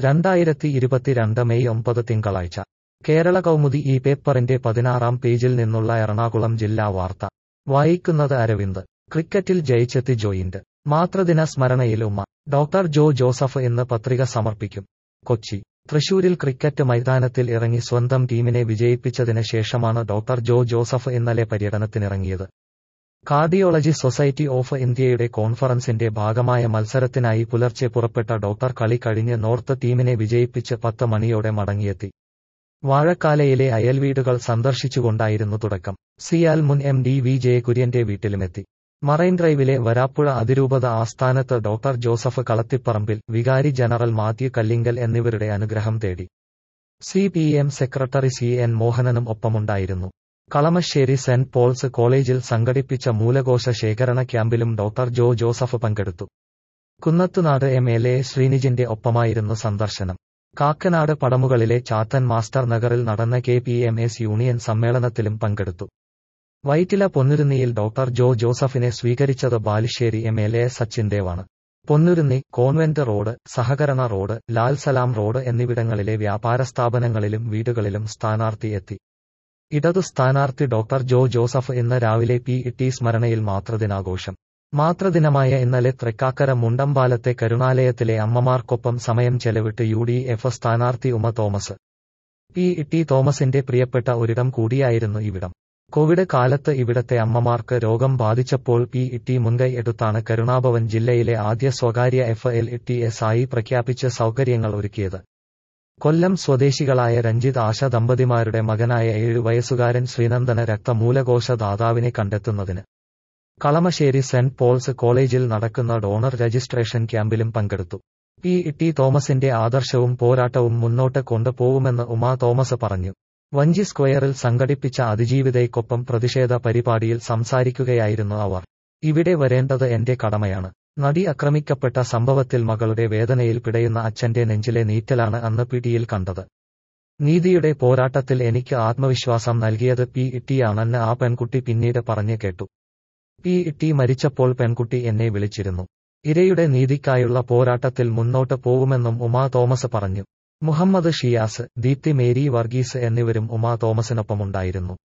രണ്ടായിരത്തി ഇരുപത്തിരണ്ട് മെയ് ഒമ്പത് തിങ്കളാഴ്ച കേരള കൗമുദി ഈ പേപ്പറിന്റെ പതിനാറാം പേജിൽ നിന്നുള്ള എറണാകുളം ജില്ലാ വാർത്ത വായിക്കുന്നത് അരവിന്ദ് ക്രിക്കറ്റിൽ ജയിച്ചെത്തി ജോയിന്റ് മാതൃദിന സ്മരണയിൽ ഉമ്മ ഡോക്ടർ ജോ ജോസഫ് ഇന്ന് പത്രിക സമർപ്പിക്കും കൊച്ചി തൃശൂരിൽ ക്രിക്കറ്റ് മൈതാനത്തിൽ ഇറങ്ങി സ്വന്തം ടീമിനെ വിജയിപ്പിച്ചതിന് ശേഷമാണ് ഡോക്ടർ ജോ ജോസഫ് ഇന്നലെ പര്യടനത്തിനിറങ്ങിയത് കാർഡിയോളജി സൊസൈറ്റി ഓഫ് ഇന്ത്യയുടെ കോൺഫറൻസിന്റെ ഭാഗമായ മത്സരത്തിനായി പുലർച്ചെ പുറപ്പെട്ട ഡോക്ടർ കളി കഴിഞ്ഞ് നോർത്ത് ടീമിനെ വിജയിപ്പിച്ച് പത്ത് മണിയോടെ മടങ്ങിയെത്തി വാഴക്കാലയിലെ അയൽവീടുകൾ സന്ദർശിച്ചുകൊണ്ടായിരുന്നു തുടക്കം സിയാൽ മുൻ എം ഡി വി ജയകുര്യന്റെ വീട്ടിലുമെത്തി മറൈൻ ഡ്രൈവിലെ വരാപ്പുഴ അതിരൂപത ആസ്ഥാനത്ത് ഡോക്ടർ ജോസഫ് കളത്തിപ്പറമ്പിൽ വികാരി ജനറൽ മാത്യു കല്ലിങ്കൽ എന്നിവരുടെ അനുഗ്രഹം തേടി C P M secretary C N മോഹനനും ഒപ്പമുണ്ടായിരുന്നു കളമശ്ശേരി സെന്റ് പോൾസ് കോളേജിൽ സംഘടിപ്പിച്ച മൂലകോശ ശേഖരണ ക്യാമ്പിലും ഡോക്ടർ ജോ ജോസഫ് പങ്കെടുത്തു കുന്നത്തുനാട് എം എൽ എ ശ്രീനിജിന്റെ ഒപ്പമായിരുന്നു സന്ദർശനം കാക്കനാട് പടമുകളിലെ ചാത്തൻ മാസ്റ്റർ നഗറിൽ നടന്ന K P M S union സമ്മേളനത്തിലും പങ്കെടുത്തു വൈറ്റില പൊന്നുരുന്നിയിൽ ഡോക്ടർ ജോ ജോസഫിനെ സ്വീകരിച്ചത് Balussery M L A Sachin ദേവാണ് പൊന്നുരുന്നി കോൺവെന്റ് റോഡ് സഹകരണ റോഡ് ലാൽ സലാം റോഡ് എന്നിവിടങ്ങളിലെ വ്യാപാര സ്ഥാപനങ്ങളിലും വീടുകളിലും സ്ഥാനാർത്ഥി എത്തി ഇടതു സ്ഥാനാർത്ഥി ഡോക്ടർ ജോ ജോസഫ് ഇന്ന് രാവിലെ പി ടി സ്മരണയിൽ മാതൃദിനാഘോഷം മാതൃദിനമായ ഇന്നലെ തൃക്കാക്കര മുണ്ടമ്പാലത്തെ കരുണാലയത്തിലെ അമ്മമാർക്കൊപ്പം സമയം ചെലവിട്ട് യു ഡി എഫ് സ്ഥാനാർത്ഥി ഉമ തോമസ് പി ടി തോമസിന്റെ പ്രിയപ്പെട്ട ഒരിടം കൂടിയായിരുന്നു ഇവിടം കോവിഡ് കാലത്ത് ഇവിടത്തെ അമ്മമാർക്ക് രോഗം ബാധിച്ചപ്പോൾ പി ടി മുൻകൈ എടുത്താണ് കരുണാഭവൻ ജില്ലയിലെ ആദ്യ സ്വകാര്യ എഫ് എൽ ടി എസ് ആയി പ്രഖ്യാപിച്ച് സൗകര്യങ്ങൾ ഒരുക്കിയത് കൊല്ലം സ്വദേശികളായ രഞ്ജിത് ആശ ദമ്പതിമാരുടെ മകനായ ഏഴു വയസ്സുകാരൻ ശ്രീനന്ദന രക്തമൂലകോശ ദാതാവിനെ കണ്ടെത്തുന്നതിന് കളമശ്ശേരി സെന്റ് പോൾസ് കോളേജിൽ നടക്കുന്ന ഡോണർ രജിസ്ട്രേഷൻ ക്യാമ്പിലും പങ്കെടുത്തു പി ടി തോമസിന്റെ ആദർശവും പോരാട്ടവും മുന്നോട്ട് കൊണ്ടുപോകുമെന്ന് ഉമാ തോമസ് പറഞ്ഞു വഞ്ചി സ്ക്വയറിൽ സംഘടിപ്പിച്ച അതിജീവിതയ്ക്കൊപ്പം പ്രതിഷേധ പരിപാടിയിൽ സംസാരിക്കുകയായിരുന്നു അവർ ഇവിടെ വരേണ്ടത് എന്റെ കടമയാണ് നടി ആക്രമിക്കപ്പെട്ട സംഭവത്തിൽ മകളുടെ വേദനയിൽ പിടയുന്ന അച്ഛന്റെ നെഞ്ചിലെ നീറ്റലാണ് അന്ന് പിടിയിൽ കണ്ടത് നീതിയുടെ പോരാട്ടത്തിൽ എനിക്ക് ആത്മവിശ്വാസം നൽകിയത് പി ഇട്ടിയാണെന്ന് ആ പെൺകുട്ടി പിന്നീട് പറഞ്ഞു കേട്ടു പി ഇട്ടി മരിച്ചപ്പോൾ പെൺകുട്ടി എന്നെ വിളിച്ചിരുന്നു ഇരയുടെ നീതിക്കായുള്ള പോരാട്ടത്തിൽ മുന്നോട്ട് പോകുമെന്നും ഉമാ തോമസ് പറഞ്ഞു മുഹമ്മദ് ഷിയാസ് ദീപ്തി മേരി വർഗീസ് എന്നിവരും ഉമാ തോമസിനൊപ്പമുണ്ടായിരുന്നു